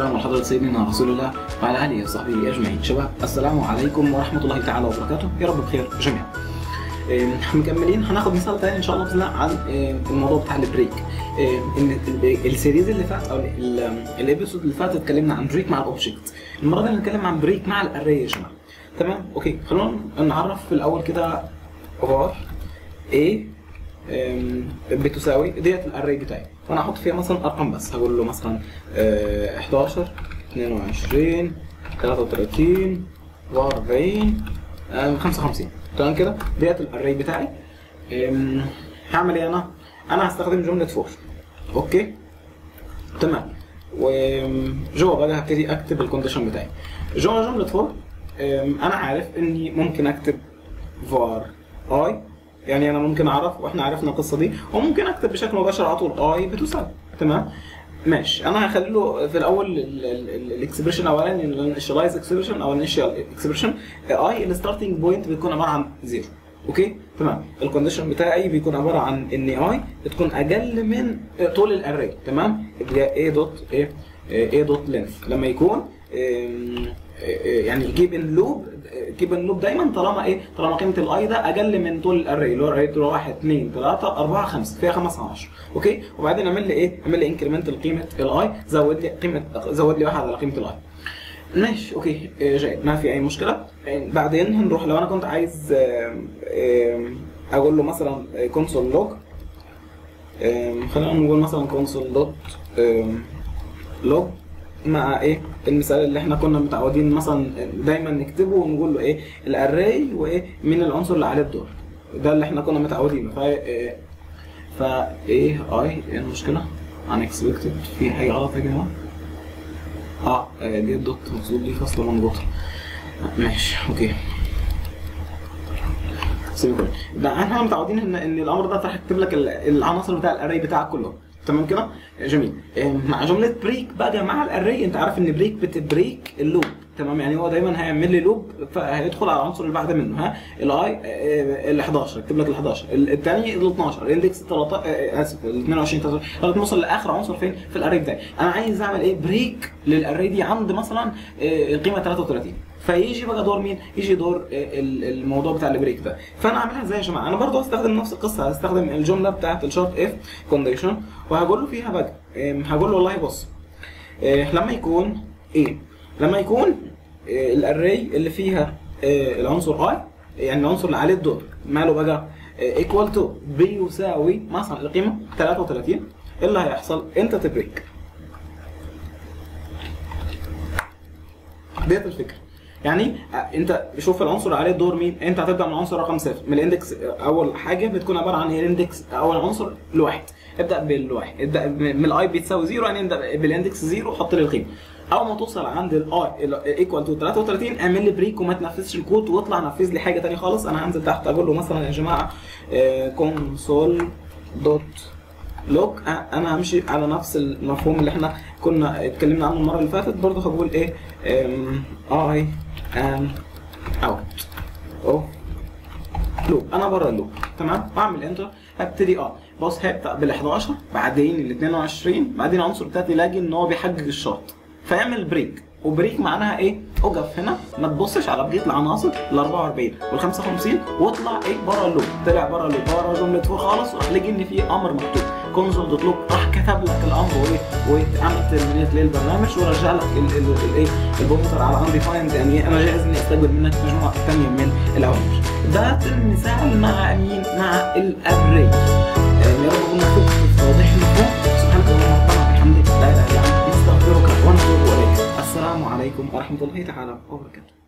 والسلام على حضرة سيدنا رسول الله وعلى آله وصحبه أجمعين شباب السلام عليكم ورحمة الله تعالى وبركاته يا رب بخير جميعا إيه، مكملين هناخد مثال تاني ان شاء الله باذن الله عن إيه، الموضوع بتاع البريك إيه، ان ال- السيريز اللي فات او ال- الابيسود اللي فات اتكلمنا عن بريك مع الاوبجكت المره دي هنتكلم عن بريك مع الاري يا جماعه تمام اوكي خلونا نعرف في الاول كده var a أم، بتساوي ديت الاري بتاعي فانا هحط فيها مثلا ارقام بس هقول له مثلا آه، 11 22 33 40 آم، 55 تمام كده ديت الاري بتاعي أم، هعمل ايه انا؟ انا هستخدم جمله فور اوكي تمام وجوه بقى هبتدي اكتب الكونديشن بتاعي جوه جمله فور أم، انا عارف اني ممكن اكتب var i يعني انا ممكن اعرف واحنا عرفنا القصه دي وممكن اكتب بشكل مباشر على طول i بتساوي تمام ماشي انا هخلي له في الاول الاكسبريشن الاولاني الانيشاليز اكسبريشن او الانيشال اكسبريشن اي الستارتنج بوينت بتكون عباره عن زيرو اوكي تمام الكونديشن بتاعي بيكون عباره عن ان اي بتكون اقل من طول الاري تمام يبقى a دوت ايه a دوت لينث لما يكون أم، يعني الكيب ان لوب كيب ان لوب دايما طالما ايه طالما قيمه الاي ده اقل من طول الاري اللي هو الاري 1 2 3 4 5 فيها 5 10 اوكي وبعدين اعمل لي ايه اعمل لي انكريمنت لقيمه الاي زود لي قيمه زود لي واحد على قيمه الاي ماشي اوكي آه، جيد ما في اي مشكله آه، بعدين هنروح لو انا كنت عايز آم، آم، اقول له مثلا كونسول لوج خلينا نقول مثلا كونسول دوت لوج مع ايه المثال اللي احنا كنا متعودين مثلا دايما نكتبه ونقول له ايه الاري وايه مين العنصر اللي عليه الدور ده اللي احنا كنا متعودينه فا إيه فا ايه اي ايه المشكله unexpected في حاجه غلط يا جماعه اه آه، دي الدوت المفروض دي فاصله منقوطه ماشي اوكي سيبك ده احنا متعودين ان ان الامر ده راح يكتب لك ال- العناصر بتاع الاري بتاعك كله تمام كده جميل آه، مع جمله بريك بقى مع الاري انت عارف ان بريك بتبريك اللوب تمام يعني هو دايما هيعمل لي لوب فهيدخل على العنصر اللي بعد منه ها الاي ال 11 اكتب لك ال 11 الثاني ال 12 الاندكس 13 آه، اسف ال 22 13 لغايه ما اوصل لاخر عنصر فين في الاري بتاعي انا عايز اعمل ايه بريك للاري دي عند مثلا آه، القيمه 33 فيجي بقى دور مين؟ يجي دور آه، ال- الموضوع بتاع البريك ده، فانا اعملها ازاي يا جماعه؟ انا برضه هستخدم نفس القصه هستخدم الجمله بتاعت الشورت اف كونديشن وهقول له فيها بقى آم، هقول له والله بص آه، لما يكون ايه؟ لما يكون آه، الاري اللي فيها آه، العنصر اي يعني العنصر اللي عليه الدور ماله بقى ايكوال تو بيساوي مثلا القيمه 33 ايه اللي هيحصل؟ انت تبريك ديت الفكره يعني آه، انت شوف العنصر اللي عليه الدور مين انت هتبدا من عنصر رقم صفر من الاندكس آه، اول حاجه بتكون عباره عن الاندكس اول عنصر لواحد ابدا بالواحد ابدا من الاي بتساوي زيرو يعني ابدا بالاندكس زيرو حط لي القيمه اول ما توصل عند الاي ايكوال تو 33 اعمل لي بريك وما تنفذش الكود واطلع نفذ لي حاجه ثانيه خالص انا هنزل تحت اقول له مثلا يا جماعه كونسول دوت لوج انا همشي على نفس المفهوم اللي احنا كنا اتكلمنا عنه المره اللي فاتت برضه هقول ايه اي ام اوت اوف لوب انا بره اللوب تمام بعمل انتر هبتدي اه بص هبدا بال 11 بعدين ال 22 بعدين العنصر بتاعتي لاقي ان هو بيحجج الشرط فيعمل بريك وبريك معناها ايه؟ اقف هنا ما تبصش على بقيه العناصر ال 44 وال 55 واطلع ايه بره اللوب طلع بره اللوب بره جمله فور خالص وراح لقي ان في امر مكتوب كونسول دوت لوج راح كتب لك الامر وايه وعمل ترمينيت للبرنامج ورجع لك ال- ال- الايه البوينتر على undefined يعني انا جاهز اني استقبل منك مجموعه ثانيه من الاوامر ده المثال مع مين؟ مع الاري يا رب اكون كنت واضح لكم سبحانك اللهم وبحمدك لا اله الا انت نستغفرك ونتوب اليك السلام عليكم ورحمه الله تعالى وبركاته